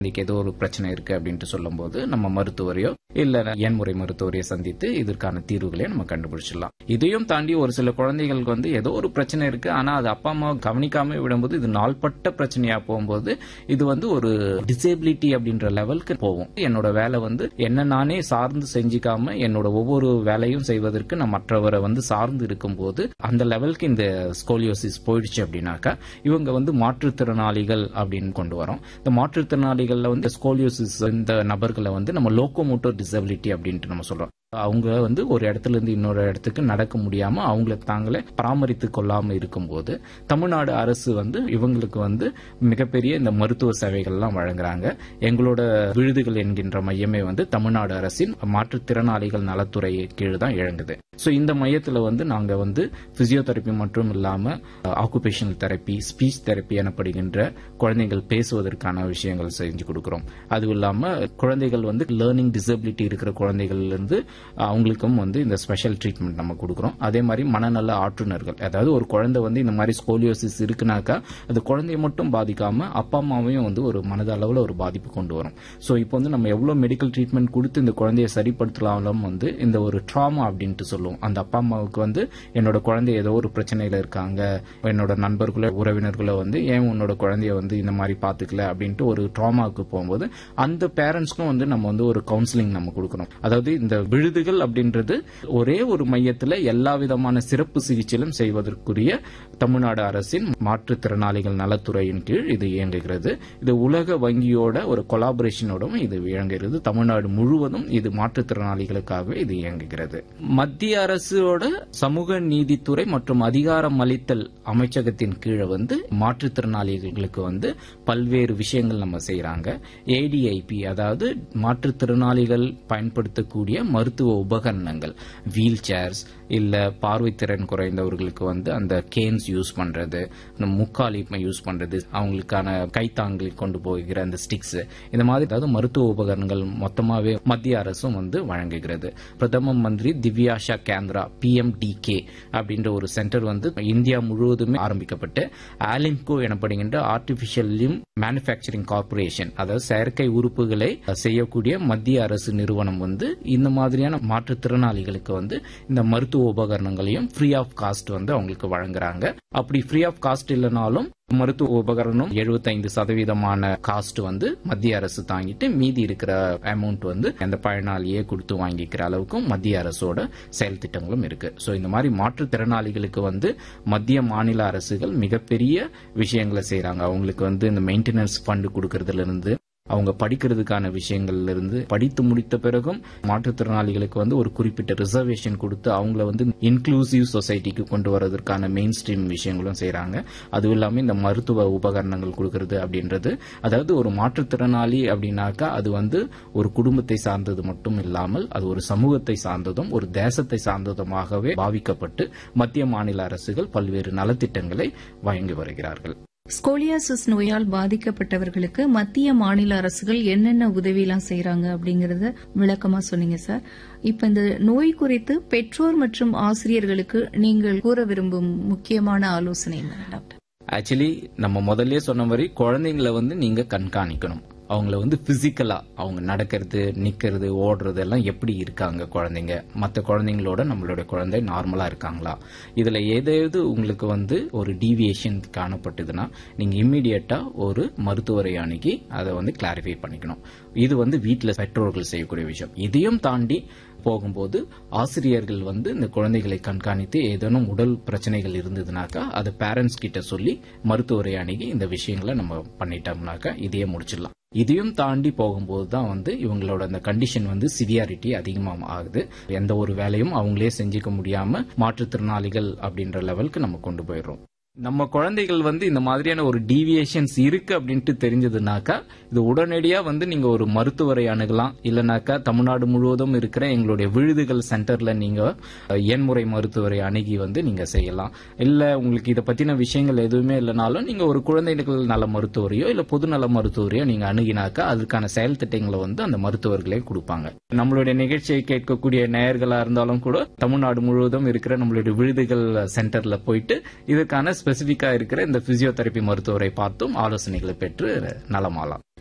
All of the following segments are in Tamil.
இன்னைக்கு ஏதோ ஒரு பிரச்சனை இருக்கு அப்படின்ட்டு சொல்லும்போது நம்ம மருத்துவரையோ இல்ல எண்முறை மருத்துவரையோ சந்தித்து இதற்கான தீர்வுகளை நம்ம கண்டுபிடிச்சிடலாம் இதையும் தாண்டி ஒரு சில குழந்தைகளுக்கு வந்து ஏதோ ஒரு பிரச்சனை இருக்கு ஆனா அது அப்பா அம்மா கவனிக்காம விடும்போது இது நாள்பட்ட பிரச்சனையா போகும்போது இது வந்து ஒரு டிசேபிலிட்டி அப்படின்ற லெவலுக்கு போகும் என்னோட வேலை வந்து என்ன நானே சார்ந்து செஞ்சுக்காம என்னோட ஒவ்வொரு வேலையும் செய்வதற்கு நான் மற்றவரை வந்து சார்ந்து இருக்கும்போது அந்த லெவலுக்கு இந்த ஸ்கோலியோசிஸ் போயிடுச்சு அப்படின்னாக்கா இவங்க வந்து மாற்றுத்திறனாளிகள் அப்படின்னு கொண்டு வரோம் இந்த மாற்றுத்திறனாளிகள்ல வந்து ஸ்கோலியோசிஸ் இந்த நபர்களை வந்து நம்ம லோக்கோமோட்டோ டிசபிலிட்டி அப்படின்ட்டு நம்ம சொல்றோம் அவங்க வந்து ஒரு இடத்துல இருந்து இன்னொரு இடத்துக்கு நடக்க முடியாம அவங்கள தாங்களே பராமரித்து கொள்ளாம இருக்கும்போது தமிழ்நாடு அரசு வந்து இவங்களுக்கு வந்து மிகப்பெரிய இந்த மருத்துவ சேவைகள்லாம் வழங்குறாங்க எங்களோட விழுதுகள் என்கின்ற மையமே வந்து தமிழ்நாடு அரசின் மாற்றுத்திறனாளிகள் நலத்துறை கீழ் தான் இயங்குது ஸோ இந்த மையத்தில் வந்து நாங்கள் வந்து பிசியோதெரப்பி மட்டும் இல்லாமல் ஆக்குபேஷனல் தெரப்பி ஸ்பீச் தெரப்பி எனப்படுகின்ற குழந்தைகள் பேசுவதற்கான விஷயங்கள் செஞ்சு கொடுக்குறோம் அதுவும் இல்லாமல் குழந்தைகள் வந்து லேர்னிங் டிசபிலிட்டி இருக்கிற குழந்தைகள்லேருந்து அவங்களுக்கும் வந்து இந்த ஸ்பெஷல் ட்ரீட்மெண்ட் நம்ம கொடுக்குறோம் அதே மாதிரி மனநல ஆற்றுநர்கள் அதாவது ஒரு குழந்தை வந்து இந்த மாதிரி ஸ்கோலியோசிஸ் இருக்குனாக்கா அது குழந்தைய மட்டும் பாதிக்காம அப்பா அம்மாவையும் வந்து ஒரு மனதளவில் ஒரு பாதிப்பு கொண்டு வரும் ஸோ இப்போ வந்து நம்ம எவ்வளோ மெடிக்கல் ட்ரீட்மெண்ட் கொடுத்து இந்த குழந்தைய சரிப்படுத்தலாலும் வந்து இந்த ஒரு ட்ராமா அப்படின்ட்டு சொல்லுவோம் அந்த அப்பா அம்மாவுக்கு வந்து என்னோட குழந்தை ஏதோ ஒரு பிரச்சனையில இருக்காங்க என்னோட நண்பர்களோ உறவினர்களோ வந்து ஏன் உன்னோட குழந்தைய வந்து இந்த மாதிரி பாத்துக்கல அப்படின்ட்டு ஒரு ட்ராமாவுக்கு போகும்போது அந்த பேரண்ட்ஸ்க்கும் வந்து நம்ம வந்து ஒரு கவுன்சிலிங் நம்ம கொடுக்கணும் அதாவது இந்த விழுதுகள் அப்படின்றது ஒரே ஒரு மையத்துல எல்லா விதமான சிறப்பு சிகிச்சையிலும் செய்வதற்குரிய தமிழ்நாடு அரசின் மாற்றுத்திறனாளிகள் நலத்துறையின் கீழ் இது இயங்குகிறது இது உலக வங்கியோட ஒரு கொலாபரேஷனோடும் இது இயங்குகிறது தமிழ்நாடு முழுவதும் இது மாற்றுத்திறனாளிகளுக்காகவே இது இயங்குகிறது மத்திய அரசோட சமூக நீதித்துறை மற்றும் அதிகாரம் அளித்தல் அமைச்சகத்தின் கீழே வந்து மாற்றுத்திறனாளிகளுக்கு வந்து பல்வேறு விஷயங்கள் நம்ம செய்யறாங்க ஏடிஐபி அதாவது மாற்றுத்திறனாளிகள் பயன்படுத்தக்கூடிய மருத்துவ உபகரணங்கள் வீல் சேர்ஸ் இல்ல பார்வைத்திறன் குறைந்தவர்களுக்கு வந்து அந்த கேன்ஸ் யூஸ் பண்றது இந்த முக்காலி யூஸ் பண்றது அவங்களுக்கான கைத்தாங்கல் கொண்டு போகிற அந்த ஸ்டிக்ஸ் இந்த மாதிரி அதாவது மருத்துவ உபகரணங்கள் மொத்தமாவே மத்திய அரசும் வந்து வழங்குகிறது பிரதம மந்திரி திவ்யாஷா கேந்திரா பிஎம்டிகே அப்படின்ற ஒரு சென்டர் வந்து இந்தியா முழுவதுமே ஆரம்பிக்கப்பட்டு ஆலிம்கோ எனப்படுகின்ற ஆர்டிபிஷியல் லிம் மேனுபேக்சரிங் கார்பரேஷன் அதாவது செயற்கை உறுப்புகளை செய்யக்கூடிய மத்திய அரசு நிறுவனம் வந்து இந்த மாதிரியான மாற்றுத்திறனாளிகளுக்கு வந்து இந்த மருத்துவ உபகரணங்களையும் ஃப்ரீ ஆஃப் காஸ்ட் வந்து அவங்களுக்கு வழங்குறாங்க அப்படி ஃப்ரீ ஆஃப் காஸ்ட் இல்லைனாலும் மருத்துவ உபகரணம் எழுபத்தைந்து சதவீதமான காஸ்ட் வந்து மத்திய அரசு தாங்கிட்டு மீதி இருக்கிற அமௌண்ட் வந்து அந்த பயனாளியே கொடுத்து வாங்கிக்கிற அளவுக்கும் மத்திய அரசோட செயல் திட்டங்களும் இருக்கு ஸோ இந்த மாதிரி மாற்றுத்திறனாளிகளுக்கு வந்து மத்திய மாநில அரசுகள் மிகப்பெரிய விஷயங்களை செய்யறாங்க அவங்களுக்கு வந்து இந்த மெயின்டெனன்ஸ் ஃபண்ட் கொடுக்கறதுல இருந்து அவங்க படிக்கிறதுக்கான விஷயங்கள்ல இருந்து படித்து முடித்த பிறகும் மாற்றுத்திறனாளிகளுக்கு வந்து ஒரு குறிப்பிட்ட ரிசர்வேஷன் கொடுத்து அவங்கள வந்து இன்க்ளூசிவ் சொசைட்டிக்கு கொண்டு வரதற்கான மெயின் ஸ்ட்ரீம் விஷயங்களும் செய்யறாங்க அதுவும் இல்லாம இந்த மருத்துவ உபகரணங்கள் கொடுக்கறது அப்படின்றது அதாவது ஒரு மாற்றுத்திறனாளி அப்படின்னாக்கா அது வந்து ஒரு குடும்பத்தை சார்ந்தது மட்டும் இல்லாமல் அது ஒரு சமூகத்தை சார்ந்ததும் ஒரு தேசத்தை சார்ந்ததுமாகவே பாவிக்கப்பட்டு மத்திய மாநில அரசுகள் பல்வேறு நலத்திட்டங்களை வழங்கி வருகிறார்கள் ஸ்கோலியாசிஸ் நோயால் பாதிக்கப்பட்டவர்களுக்கு மத்திய மாநில அரசுகள் என்னென்ன உதவியெல்லாம் செய்யறாங்க அப்படிங்கறத விளக்கமா சொன்னீங்க சார் இப்ப இந்த நோய் குறித்து பெற்றோர் மற்றும் ஆசிரியர்களுக்கு நீங்கள் கூற விரும்பும் முக்கியமான ஆலோசனை என்ன டாக்டர் ஆக்சுவலி நம்ம முதல்ல சொன்ன மாதிரி குழந்தைங்களை வந்து நீங்க கண்காணிக்கணும் அவங்கள வந்து பிசிக்கலா அவங்க நடக்கிறது நிக்கிறது ஓடுறது எல்லாம் எப்படி இருக்காங்க குழந்தைங்க மற்ற குழந்தைங்களோட நம்மளோட குழந்தை நார்மலா இருக்காங்களா இதுல ஏதாவது உங்களுக்கு வந்து ஒரு டீவியேஷன் காணப்பட்டதுன்னா நீங்க இம்மிடியட்டா ஒரு மருத்துவரை அணுகி அதை வந்து கிளாரிஃபை பண்ணிக்கணும் இது வந்து வீட்டில் பெற்றோர்கள் செய்யக்கூடிய விஷயம் இதையும் தாண்டி போகும்போது ஆசிரியர்கள் வந்து இந்த குழந்தைகளை கண்காணித்து ஏதேனும் உடல் பிரச்சனைகள் இருந்ததுனாக்கா அதை பேரண்ட்ஸ் கிட்ட சொல்லி மருத்துவரை அணுகி இந்த விஷயங்களை நம்ம பண்ணிட்டோம்னாக்கா இதையே முடிச்சிடலாம் இதையும் தாண்டி போகும்போது தான் வந்து இவங்களோட அந்த கண்டிஷன் வந்து சிவியாரிட்டி அதிகமாக ஆகுது எந்த ஒரு வேலையும் அவங்களே செஞ்சுக்க முடியாம மாற்றுத்திறனாளிகள் அப்படின்ற லெவலுக்கு நம்ம கொண்டு போயிடுறோம் நம்ம குழந்தைகள் வந்து இந்த மாதிரியான ஒரு டீவியேஷன்ஸ் இருக்கு அப்படின்ட்டு தெரிஞ்சதுனாக்கா இது உடனடியா வந்து நீங்க ஒரு மருத்துவரை அணுகலாம் இல்லைனாக்கா தமிழ்நாடு முழுவதும் இருக்கிற எங்களுடைய விழுதுகள் சென்டர்ல நீங்க எண்முறை மருத்துவரை அணுகி வந்து நீங்க செய்யலாம் இல்ல உங்களுக்கு இதை பத்தின விஷயங்கள் எதுவுமே இல்லைனாலும் நீங்க ஒரு குழந்தைகள் நல மருத்துவரையோ இல்ல பொது நல மருத்துவரையோ நீங்க அணுகினாக்கா அதுக்கான செயல் திட்டங்களை வந்து அந்த மருத்துவர்களே கொடுப்பாங்க நம்மளுடைய நிகழ்ச்சியை கேட்கக்கூடிய நேயர்களா இருந்தாலும் கூட தமிழ்நாடு முழுவதும் இருக்கிற நம்மளுடைய விழுதுகள் சென்டர்ல போயிட்டு இதுக்கான ஸ்பெசிபிக்கா இருக்கிற இந்த பிசியோதெரபி மருத்துவரை பார்த்தும் ஆலோசனைகளை பெற்று நலமாலாம்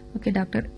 ஓகே டாக்டர்